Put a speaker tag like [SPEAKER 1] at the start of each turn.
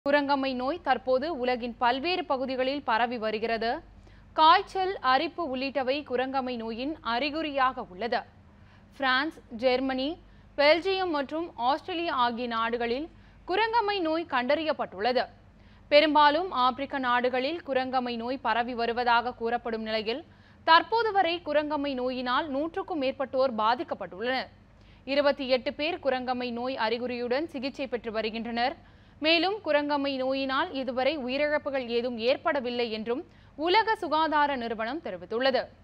[SPEAKER 1] குரங்கம்மை நோய் தற்போது உலகின் பல்வேறு பகுதிகளில் பரவி வருகிறது காய்ச்சல் அரிப்பு உள்ளிட்டவை குரங்கம்மை நோயின் அறிகுறியாக உள்ளது பிரான்ஸ் ஜெர்மனி பெல்ஜியம் மற்றும் ஆஸ்திரேலியா ஆகிய நாடுகளில் குரங்கம்மை நோய் கண்டறியப்பட்டுள்ளது பெரும்பாலும் ஆப்பிரிக்க நாடுகளில் குரங்கம்மை நோய் பரவி வருவதாக கூறப்படும் நிலையில் தற்போது வரை குரங்கம்மை நோயினால் நூற்றுக்கும் மேற்பட்டோர் பாதிக்கப்பட்டுள்ளனர் இருபத்தி எட்டு பேர் குரங்கம்மை நோய் அறிகுறியுடன் சிகிச்சை பெற்று வருகின்றனர் மேலும் குரங்கம்மை நோயினால் இதுவரை உயிரிழப்புகள் ஏதும் ஏற்படவில்லை என்றும் உலக சுகாதார நிறுவனம் தெரிவித்துள்ளது